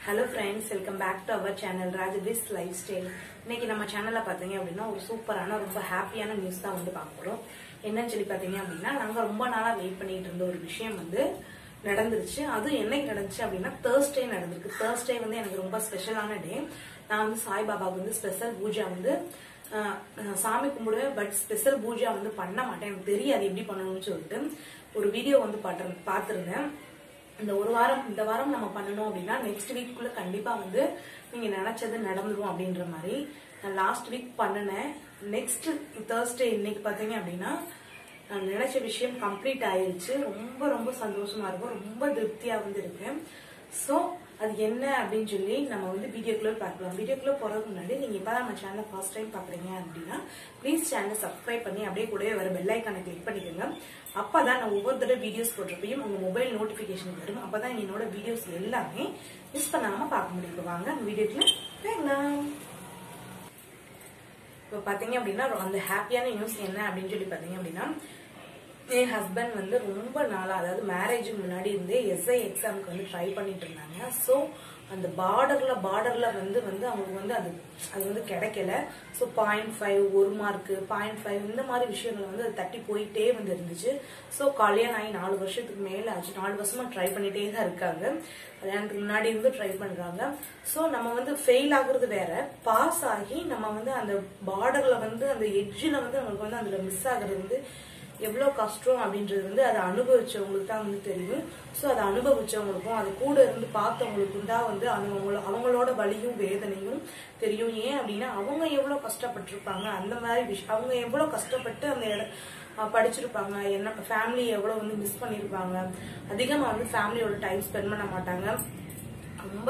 Hello friends welcome back to our channel ராஜபிஸ் lifestyle இன்னைக்கு நம்ம சேனல்ல பாத்தீங்க அப்படின்னா ஒரு சூப்பரான ரொம்ப ஹாப்பியான நியூஸ் தான் வந்து பார்க்க போறோம் என்னன்னு சொல்லி பாத்தீங்க அப்படின்னா நாங்க ரொம்ப நாளா வெயிட் பண்ணிட்டு இருந்த ஒரு விஷயம் வந்து நடந்துருச்சு அதுவும் என்னைக்கு நடந்துச்சு அப்படின்னா தேர்ஸ்டே நடந்திருக்கு தேர்ஸ்டே வந்து எனக்கு ரொம்ப ஸ்பெஷலான டே நான் வந்து சாய்பாபாவுக்கு வந்து ஸ்பெஷல் பூஜா வந்து ஆஹ், நான் சாமி கும்பிடுவேன் பட் ஸ்பெஷல் பூஜா வந்து பண்ண மாட்டேன் எனக்கு தெரியாது எப்படி பண்ணணும்னு சொல்லிட்டு ஒரு வீடியோ வந்து பாட்டு பார்த்துருந்தேன் இந்த ஒரு வாரம் இந்த வாரம் நம்ம பண்ணணும் அப்படின்னா நெக்ஸ்ட் வீக்குள்ள கண்டிப்பா வந்து நீங்க நினைச்சது நடந்துரும் அப்படின்ற மாதிரி நான் லாஸ்ட் வீக் பண்ணினேன் நெக்ஸ்ட் தேர்ஸ்டே இன்னைக்கு பாத்தீங்க அப்படின்னா நான் நினைச்ச விஷயம் கம்ப்ளீட் ஆயிருச்சு ரொம்ப ரொம்ப சந்தோஷமா இருக்கும் ரொம்ப திருப்தியா வந்து இருக்கேன் ஸோ அது என்ன அப்படின்னு சொல்லி நம்ம வந்து வீடியோக்குள்ள பார்க்கலாம் வீடியோக்குள்ள போறதுக்கு முன்னாடி நீங்க இப்பதான் நம்ம சேனலை ஃபர்ஸ்ட் டைம் பாக்குறீங்க அப்படின்னா ப்ளீஸ் சேனலை சப்ஸ்கிரைப் பண்ணி அப்படியே கூடவே வர பெல் ஐக்கானை கிளிக் பண்ணிக்கோங்க அப்பதான் நான் ஒவ்வொரு தடவை வீடியோஸ் போட்டிருப்பையும் உங்க மொபைல் நோட்டிபிகேஷன் வரும் அப்பதான் என்னோட வீடியோஸ் எல்லாமே மிஸ் பண்ணாம பார்க்க முடியும் இப்ப வாங்க வீடியோக்குள்ள போயிடலாம் இப்போ பாத்தீங்க அப்படின்னா அந்த ஹாப்பியான நியூஸ் என்ன அப்படின்னு சொல்லி பாத்தீங்க அப்படின்னா என் ஹஸ்பண்ட் வந்து ரொம்ப நாளா அதாவது மேரேஜுக்கு முன்னாடி இருந்தே எஸ்ஐ எக்ஸாமுக்கு வந்து ட்ரை பண்ணிட்டு இருந்தாங்க ஸோ அந்த பார்டர்ல பார்டர்ல வந்து வந்து அவங்களுக்கு வந்து அது அது வந்து கிடைக்கல ஸோ பாயிண்ட் ஃபைவ் ஒரு மார்க்கு பாயிண்ட் ஃபைவ் இந்த மாதிரி விஷயங்கள் வந்து அது தட்டி போயிட்டே வந்து இருந்துச்சு ஸோ கல்யாணம் ஆகி நாலு வருஷத்துக்கு மேல ஆச்சு நாலு வருஷமா ட்ரை பண்ணிட்டே தான் இருக்காங்க கல்யாணத்துக்கு முன்னாடி இருந்து ட்ரை பண்றாங்க ஸோ நம்ம வந்து ஃபெயில் ஆகுறது வேற பாஸ் ஆகி நம்ம வந்து அந்த பார்டர்ல வந்து அந்த எட்ஜில் வந்து நமக்கு வந்து அதுல மிஸ் ஆகுறது வந்து எவ்வளோ கஷ்டம் அப்படின்றது வந்து அதை அனுபவிச்சவங்களுக்கு தான் வந்து தெரியும் ஸோ அதை அனுபவிச்சவங்களுக்கும் அது கூட இருந்து பார்த்தவங்களுக்கும் தான் வந்து அவங்கள அவங்களோட வலியும் வேதனையும் தெரியும் ஏன் அப்படின்னா அவங்க எவ்வளோ கஷ்டப்பட்டிருப்பாங்க அந்த மாதிரி விஷயம் அவங்க எவ்வளோ கஷ்டப்பட்டு அந்த இட அஹ் படிச்சிருப்பாங்க என்ன ஃபேமிலி எவ்வளோ வந்து மிஸ் பண்ணியிருப்பாங்க அதிகமாக வந்து ஃபேமிலியோட டைம் ஸ்பெண்ட் பண்ண மாட்டாங்க ரொம்ப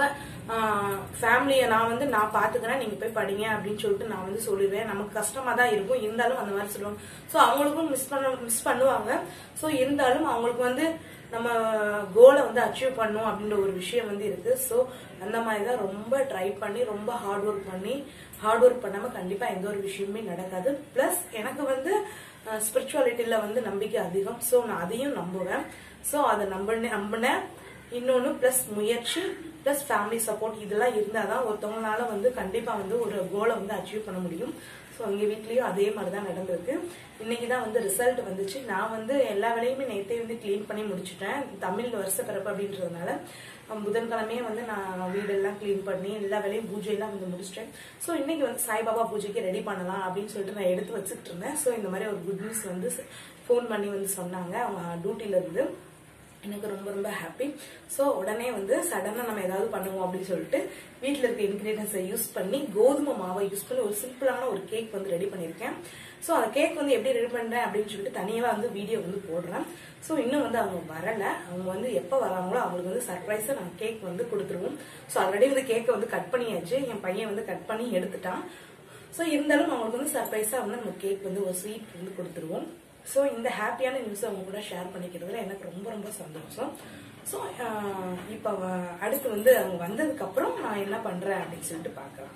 ஃபேமிலியை நான் வந்து நான் பாத்துக்கிறேன் நீங்க போய் படிங்க அப்படின்னு சொல்லிட்டு நான் வந்து சொல்லிடுவேன் நமக்கு கஷ்டமா தான் இருக்கும் இருந்தாலும் அந்த மாதிரி சொல்லுவாங்க ஸோ அவங்களுக்கும் மிஸ் பண்ண மிஸ் பண்ணுவாங்க ஸோ இருந்தாலும் அவங்களுக்கு வந்து நம்ம கோலை வந்து அச்சீவ் பண்ணணும் அப்படின்ற ஒரு விஷயம் வந்து இருக்கு ஸோ அந்த மாதிரி தான் ரொம்ப ட்ரை பண்ணி ரொம்ப ஹார்ட் ஒர்க் பண்ணி ஹார்ட் ஒர்க் பண்ணாம கண்டிப்பா எந்த ஒரு விஷயமே நடக்காது பிளஸ் எனக்கு வந்து ஸ்பிரிச்சுவாலிட்டியில வந்து நம்பிக்கை அதிகம் ஸோ நான் அதையும் நம்புவேன் ஸோ அதை நம்பினேன் நம்பினேன் இன்னொன்று ப்ளஸ் முயற்சி ப்ளஸ் ஃபேமிலி சப்போர்ட் இதெல்லாம் இருந்தால் தான் ஒருத்தவங்களால வந்து கண்டிப்பாக வந்து ஒரு கோலை வந்து அச்சீவ் பண்ண முடியும் ஸோ எங்கள் வீட்லேயும் அதே மாதிரி தான் நடந்திருக்கு இன்னைக்கு தான் வந்து ரிசல்ட் வந்துச்சு நான் வந்து எல்லா வேலையுமே நேற்றே வந்து க்ளீன் பண்ணி முடிச்சுட்டேன் தமிழ் வருஷ பிறப்பு அப்படின்றதுனால அஹ் புதன்கிழமையே வந்து நான் வீடெல்லாம் க்ளீன் பண்ணி எல்லா வேலையும் பூஜையெல்லாம் வந்து முடிச்சிட்டேன் ஸோ இன்னைக்கு வந்து சாய்பாபா பூஜைக்கு ரெடி பண்ணலாம் அப்படின்னு சொல்லிட்டு நான் எடுத்து வச்சுக்கிட்டு இருந்தேன் ஸோ இந்த மாதிரி ஒரு குட் நியூஸ் வந்து ஃபோன் பண்ணி வந்து சொன்னாங்க அவங்க டியூட்டில இருந்து எனக்கு ரொம்ப ரொம்ப ஹாப்பி ஸோ உடனே வந்து சடனாக நம்ம ஏதாவது பண்ணுவோம் அப்படின்னு சொல்லிட்டு வீட்டில் இருக்க இன்கிரீடியன்ஸை யூஸ் பண்ணி கோதுமை மாவை யூஸ் பண்ணி ஒரு சிம்பிளான ஒரு கேக் வந்து ரெடி பண்ணியிருக்கேன் ஸோ அந்த கேக் வந்து எப்படி ரெடி பண்ணுறேன் அப்படின்னு சொல்லிட்டு தனியாக வந்து வீடியோ வந்து போடுறேன் ஸோ இன்னும் வந்து அவங்க வரல அவங்க வந்து எப்போ வராங்களோ அவங்களுக்கு வந்து சர்ப்ரைஸாக நாங்கள் கேக் வந்து கொடுத்துருவோம் ஸோ ஆல்ரெடி வந்து கேக்கை வந்து கட் பண்ணியாச்சு என் பையன் வந்து கட் பண்ணி எடுத்துட்டான் ஸோ இருந்தாலும் அவங்களுக்கு வந்து சர்ப்ரைஸாக வந்து நம்ம கேக் வந்து ஒரு ஸ்வீட் வந்து கொடுத்துருவோம் ஸோ இந்த ஹாப்பியான நியூஸை அவங்க கூட ஷேர் பண்ணிக்கிறதுல எனக்கு ரொம்ப ரொம்ப சந்தோஷம் ஸோ இப்போ அடுத்து வந்து அவங்க வந்ததுக்கப்புறம் நான் என்ன பண்ணுறேன் அப்படின்னு சொல்லிட்டு பார்க்கலாம்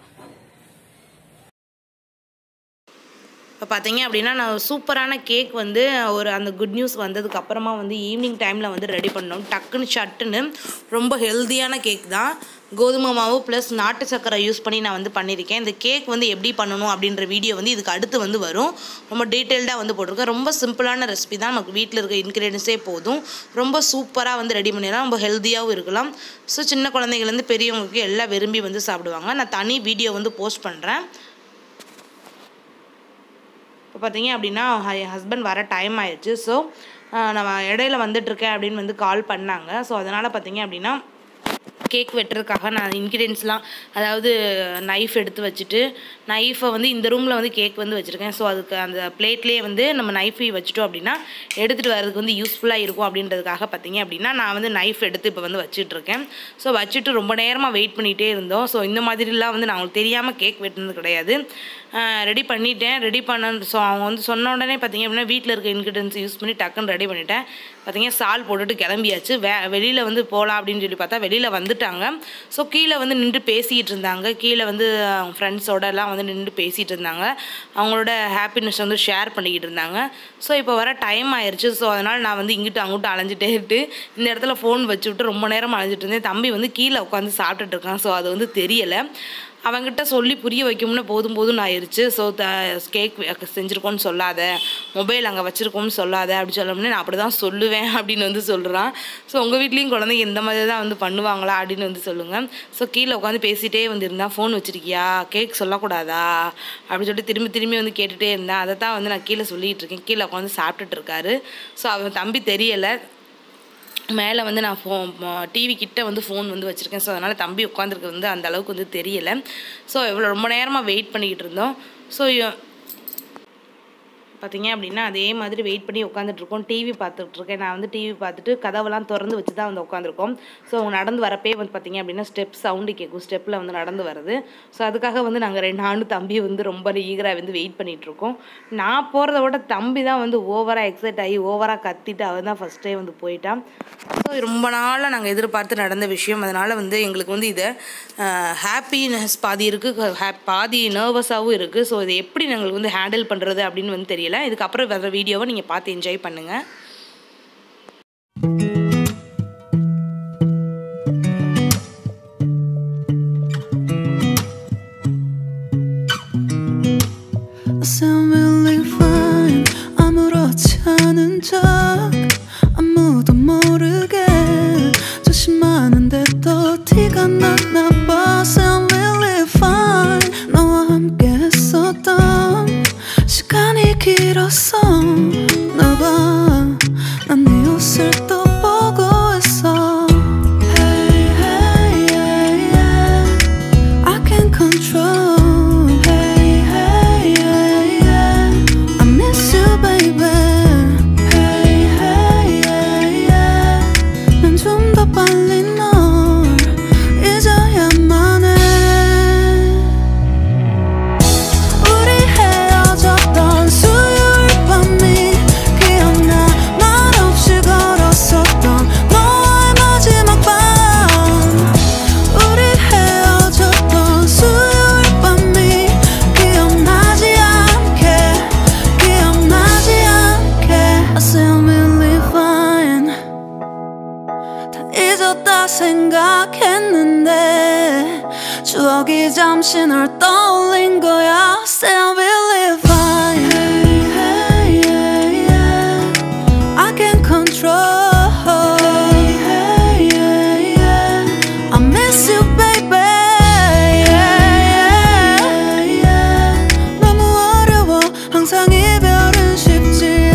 இப்போ பார்த்தீங்க அப்படின்னா நான் சூப்பரான கேக் வந்து ஒரு அந்த குட் நியூஸ் வந்ததுக்கு அப்புறமா வந்து ஈவினிங் டைமில் வந்து ரெடி பண்ணோம் டக்குன்னு சட்டுன்னு ரொம்ப ஹெல்த்தியான கேக் தான் கோதுமை மாவு ப்ளஸ் நாட்டு சர்க்கரை யூஸ் பண்ணி நான் வந்து பண்ணியிருக்கேன் இந்த கேக் வந்து எப்படி பண்ணணும் அப்படின்ற வீடியோ வந்து இதுக்கு அடுத்து வந்து வரும் ரொம்ப டீட்டெயில்டாக வந்து போட்டிருக்கேன் ரொம்ப சிம்பிளான ரெசிபி தான் நமக்கு வீட்டில் இருக்க இன்க்ரீடியன்ஸே போதும் ரொம்ப சூப்பராக வந்து ரெடி பண்ணிடலாம் ரொம்ப ஹெல்த்தியாகவும் இருக்கலாம் ஸோ சின்ன குழந்தைங்கலேருந்து பெரியவங்களுக்கு எல்லாம் விரும்பி வந்து சாப்பிடுவாங்க நான் தனி வீடியோ வந்து போஸ்ட் பண்ணுறேன் இப்போ பார்த்தீங்க அப்படின்னா என் ஹஸ்பண்ட் வர டைம் ஆயிடுச்சு ஸோ நம்ம இடையில வந்துட்டுருக்கேன் அப்படின்னு வந்து கால் பண்ணாங்க ஸோ அதனால் பார்த்தீங்க அப்படின்னா கேக் வெட்டுறதுக்காக நான் இன்க்ரீடியன்ஸ்லாம் அதாவது நைஃப் எடுத்து வச்சுட்டு நைஃபை வந்து இந்த ரூமில் வந்து கேக் வந்து வச்சுருக்கேன் ஸோ அதுக்கு அந்த பிளேட்லேயே வந்து நம்ம நைஃபை வச்சுட்டோம் அப்படின்னா எடுத்துகிட்டு வரதுக்கு வந்து யூஸ்ஃபுல்லாக இருக்கும் அப்படின்றதுக்காக பார்த்தீங்க அப்படின்னா நான் வந்து நைஃப் எடுத்து இப்போ வந்து வச்சுட்ருக்கேன் ஸோ வச்சுட்டு ரொம்ப நேரமாக வெயிட் பண்ணிகிட்டே இருந்தோம் ஸோ இந்த மாதிரிலாம் வந்து நான் அவங்களுக்கு தெரியாமல் கேக் வெட்டினது கிடையாது ரெடி பண்ணிட்டேன் ரெடி பண்ண ஸோ அவங்க வந்து சொன்ன உடனே பார்த்தீங்க அப்படின்னா வீட்டில் இருக்க இன்க்ரீடியன்ஸ் யூஸ் பண்ணி டக்குன்னு ரெடி பண்ணிட்டேன் பார்த்தீங்க சால் போட்டுட்டு கிளம்பியாச்சு வே வெளியில் வந்து போகலாம் அப்படின்னு சொல்லி பார்த்தா வெளியில் வந்துட்டாங்க ஸோ கீழே வந்து நின்று பேசிக்கிட்டு இருந்தாங்க கீழே வந்து ஃப்ரெண்ட்ஸோட எல்லாம் வந்து நின்று பேசிகிட்டு இருந்தாங்க அவங்களோட ஹாப்பினஸ் வந்து ஷேர் பண்ணிக்கிட்டு இருந்தாங்க ஸோ இப்போ வர டைம் ஆயிடுச்சு ஸோ அதனால் நான் வந்து இங்கிட்டு அங்கிட்டு அலைஞ்சிட்டே இருக்கு இந்த இடத்துல ஃபோன் வச்சு விட்டு ரொம்ப நேரம் அலைஞ்சிட்டு இருந்தேன் தம்பி வந்து கீழே உட்காந்து சாப்பிட்டுட்டு இருக்கான் ஸோ அது வந்து தெரியலை அவங்ககிட்ட சொல்லி புரிய வைக்கும்னு போதும் போதும் ஆயிடுச்சு ஸோ த கேக் செஞ்சுருக்கோன்னு சொல்லாத மொபைல் அங்கே வச்சுருக்கோம்னு சொல்லாத அப்படி சொல்லணும்னு நான் அப்படி தான் சொல்லுவேன் அப்படின்னு வந்து சொல்கிறான் ஸோ உங்கள் வீட்லேயும் குழந்தைங்க இந்த மாதிரி தான் வந்து பண்ணுவாங்களா அப்படின்னு வந்து சொல்லுங்கள் ஸோ கீழே உட்காந்து பேசிகிட்டே வந்து இருந்தா ஃபோன் வச்சுருக்கியா கேக் சொல்லக்கூடாதா அப்படின்னு சொல்லிட்டு திரும்பி திரும்பி வந்து கேட்டுகிட்டே இருந்தேன் அதை தான் வந்து நான் கீழே சொல்லிகிட்டு இருக்கேன் கீழே உட்காந்து சாப்பிட்டுட்டு இருக்காரு ஸோ அவன் தம்பி தெரியலை மேலே வந்து நான் ஃபோ டிவி கிட்ட வந்து ஃபோன் வந்து வச்சுருக்கேன் ஸோ அதனால் தம்பி உட்காந்துருக்கு வந்து அந்த அளவுக்கு வந்து தெரியலை ஸோ இவ்வளோ ரொம்ப நேரமாக வெயிட் பண்ணிக்கிட்டு இருந்தோம் ஸோ பார்த்தீங்க அப்படின்னா அதே மாதிரி வெயிட் பண்ணி உட்காந்துட்ருக்கோம் டிவி பார்த்துட்ருக்கேன் நான் வந்து டிவி பார்த்துட்டு கதவெல்லாம் திறந்து வச்சு தான் வந்து உட்காந்துருக்கோம் ஸோ அவங்க நடந்து வரப்பே வந்து பார்த்தீங்க அப்படின்னா ஸ்டெப் சவுண்டு கேட்கும் ஸ்டெப்பில் வந்து நடந்து வருது ஸோ அதுக்காக வந்து நாங்கள் ரெண்டு நானும் தம்பி வந்து ரொம்ப ஈகராக வந்து வெயிட் பண்ணிகிட்ருக்கோம் நான் போகிறத விட தம்பி தான் வந்து ஓவராக எக்ஸைட் ஆகி ஓவராக கத்திட்டு அவன் தான் ஃபஸ்ட்டே வந்து போயிட்டான் ஸோ ரொம்ப நாளாக நாங்கள் எதிர்பார்த்து நடந்த விஷயம் அதனால் வந்து எங்களுக்கு வந்து இதை ஹாப்பினஸ் பாதி இருக்குது ஹே- பாதி நர்வஸாகவும் இருக்குது ஸோ இதை எப்படி எங்களுக்கு வந்து ஹேண்டில் பண்ணுறது அப்படின்னு வந்து தெரியல இதுக்கப்புறம் வர வீடியோவை நீங்கள் பார்த்து என்ஜாய் பண்ணுங்கள் I sound really fine 아무렇지 않은 척 아무도 모르게 조심하는데 또 티가 났나 봐 Sound really fine 너와 함께 했었던 시간이 길었어 나봐난 네 옷을 또 보고 있어 Hey hey yeah yeah I can control. Hey, hey, yeah, yeah. I miss you, baby. Hey, hey, yeah, yeah. 난 좀 더 빨리 널 잊어야만 해. 우리 헤어졌던 수요일 밤이 기억나 말없이 걸었었던 너와의 마지막 밤 우리 헤어졌던 수요일 밤이 기억나지 않게 기억나지 않게 I sound really fine 다 잊었다 생각했는데 추억이 잠시 널 떠올린 거야 Sound really fine hey, hey, yeah, yeah. I can control hey, hey, yeah, yeah. I miss you baby yeah, yeah, yeah. 너무 어려워 항상 이별은 쉽지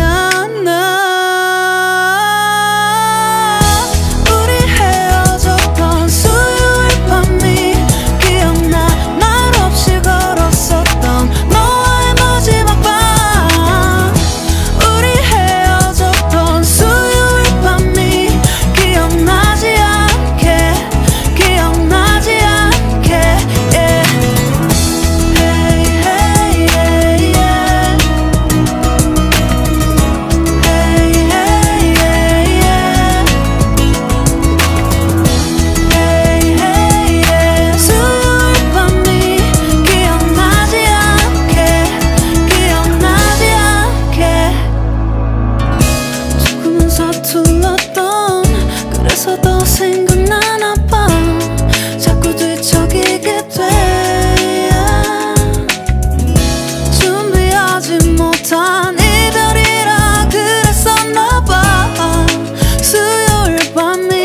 않아 우리 헤어졌던 수요일 밤이 기억나 말없이 걸었었던 너와의 마지막 밤 우리 헤어졌던 수요일 밤이 기억나지 않게 기억나지 않게 yeah. Hey hey yeah yeah Hey hey yeah yeah Hey hey yeah 수요일 밤이 기억나지 않게 기억나지 않게 조금은 서툴렀던 그래서 더 생각나나 봐 자꾸 뒤척이게 돼 준비하지 못한 이별이라 그랬었나 봐 수요일 밤이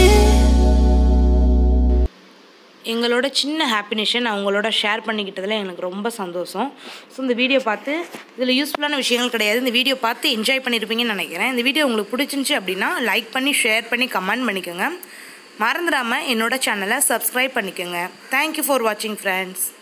எங்களோட சின்ன ஹாப்பினேஷன் நான் உங்களோட share பண்ணிக்கிட்டதில் எனக்கு ரொம்ப சந்தோஷம் so இந்த video பார்த்து இதில் யூஸ்ஃபுல்லான விஷயங்கள் கிடையாது இந்த வீடியோ பார்த்து என்ஜாய் பண்ணியிருப்பீங்கன்னு நினைக்கிறேன் இந்த வீடியோ உங்களுக்கு பிடிச்சிருந்துச்சி அப்படின்னா லைக் பண்ணி ஷேர் பண்ணி கமெண்ட் பண்ணிக்கோங்க மறந்துடாமல் என்னோட சேனலை சப்ஸ்கிரைப் பண்ணிக்கோங்க தேங்க்யூ ஃபார் வாட்சிங் ஃப்ரெண்ட்ஸ்